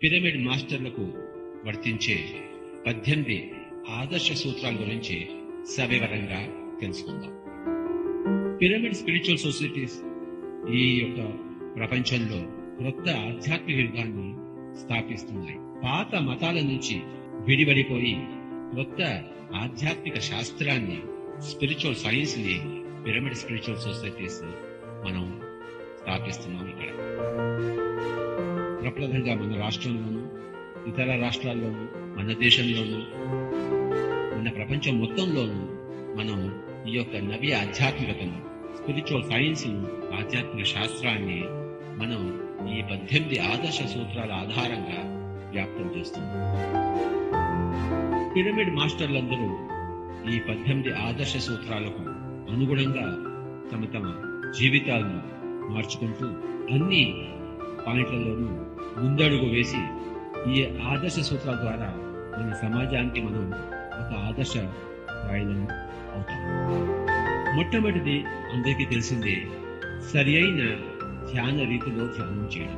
pyramid మాస్టర్లకు వర్తించే పద్దెనిమిది ఆదర్శ సూత్రాల గురించి సవివరంగా తెలుసుకుందాం పిరమిడ్ స్పిరిచువల్ సొసైటీస్ ఈ యొక్క ప్రపంచంలో క్రొత్త ఆధ్యాత్మిక యుగాన్ని స్థాపిస్తున్నాయి పాత మతాల నుంచి విడివడిపోయి క్రొత్త ఆధ్యాత్మిక శాస్త్రాన్ని స్పిరిచువల్ సైన్స్ ని పిరమిడ్ స్పిరిచువల్ సొసైటీస్ మనం స్థాపిస్తున్నాం ఇక్కడ ప్రప్రదంగా మన రాష్ట్రంలోను ఇతర రాష్ట్రాల్లోనూ మన దేశంలోనూ మన ప్రపంచం మొత్తంలోనూ మనం ఈ యొక్క నవ్య ఆధ్యాత్మికతను స్పిరిచువల్ సైన్స్ ఆధ్యాత్మిక శాస్త్రాన్ని మనం ఈ పద్దెనిమిది ఆదర్శ సూత్రాల ఆధారంగా వ్యాప్తం చేస్తున్నాం పిరమిడ్ మాస్టర్లందరూ ఈ పద్దెనిమిది ఆదర్శ సూత్రాలకు అనుగుణంగా తమ తమ జీవితాలను మార్చుకుంటూ అన్ని పాయింట్లలోనూ ముందడుగు వేసి ఈ ఆదర్శ సూత్రాల ద్వారా మన సమాజానికి మనం ఒక ఆదర్శ రాయలను అవుతాం మొట్టమొదటిది అందరికీ తెలిసిందే సరి అయిన ధ్యాన రీతిలో ధ్యానం చేయడం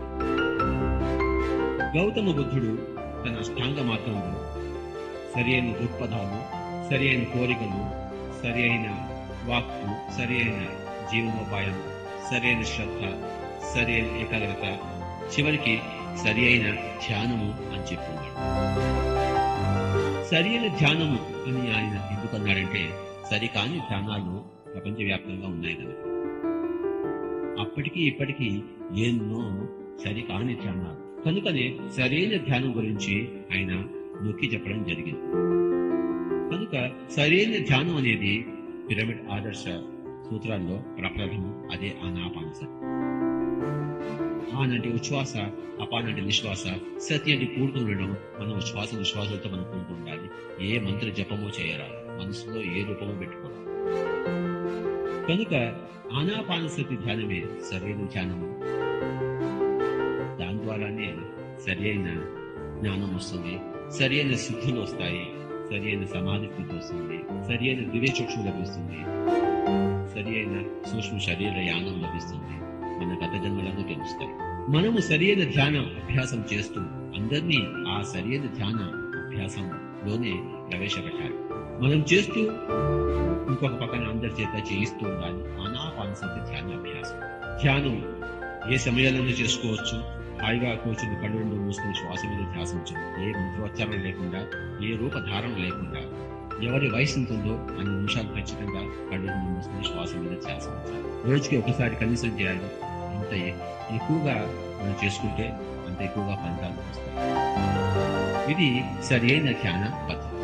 గౌతమ బుద్ధుడు తన అష్టాంగ మార్గంలో సరి అయిన దృక్పథాలు సరి అయిన కోరికలు సరి అయిన వాక్కు సరి అయిన జీవనోపాయం సరి అయిన శ్రద్ధ సరి అయిన ఏకాగ్రత చివరికి సరి అయిన ధ్యానము అని చెప్పుకున్నాడు సరి అయిన ధ్యానము అని ఆయన ఎందుకన్నాడంటే సరికాని ధ్యానాలు ప్రపంచవ్యాప్తంగా ఉన్నాయి కదా అప్పటికి ఇప్పటికీ ఎన్నో సరికాని ధ్యానాలు కనుకనే సరైన ధ్యానం గురించి ఆయన నొక్కి చెప్పడం జరిగింది కనుక సరైన ధ్యానం అనేది పిరమిడ్ ఆదర్శ సూత్రాల్లో ప్రప్రథమం అదే ఆనాపానసతి ఆనంటే ఉచ్ఛ్వాస అపానంటే నిశ్వాస సతి అంటే కూడుతుండడం మనం ఉచ్ఛ్వాస నిశ్వాసంతో మనం కూడుతూ ఉండాలి ఏ మంత్ర జపము చేయరాదు మనసులో ఏ రూపము పెట్టుకోవాలి కనుక ఆనాపానసతి ధ్యానమే సరైన ధ్యానము దాని ద్వారానే సరి అయిన జ్ఞానం వస్తుంది సరి అయిన సిద్ధులు వస్తాయి సరి అయిన సమాధి స్థితి వస్తుంది సరి అయిన దివ్య చక్షు లభిస్తుంది సరి అయిన సూక్ష్మ శరీర యానం లభిస్తుంది మన గత జన్మలను తెలుస్తాయి మనము సరి అయిన ధ్యాన అభ్యాసం చేస్తూ అందరినీ ఆ సరి అయిన ధ్యాన అభ్యాసంలోనే ప్రవేశపెట్టాలి మనం చేస్తూ ఇంకొక పక్కన అందరి చేత చేయిస్తూ ఉండాలి ఆనాపానసతి ధ్యాన అభ్యాసం ధ్యానం ఏ సమయాలను చేసుకోవచ్చు హాయిగా కూర్చుని కళ్ళు రెండు మూసుకుని శ్వాస మీద ధ్యాసం చేయండి ఏ మంత్రోచ్చారణ లేకుండా ఏ రూపధారణ లేకుండా ఎవరి వయసు ఉంటుందో అన్ని నిమిషాలు ఖచ్చితంగా కళ్ళు రెండు మూసుకుని శ్వాస మీద ధ్యాసం ఉంచాలి రోజుకి ఒకసారి కనీసం చేయాలి అంత ఎ- ఎక్కువగా మనం చేసుకుంటే అంత ఎక్కువగా ఫలితాలు వస్తాయి ఇది సరైన ధ్యాన పద్ధతి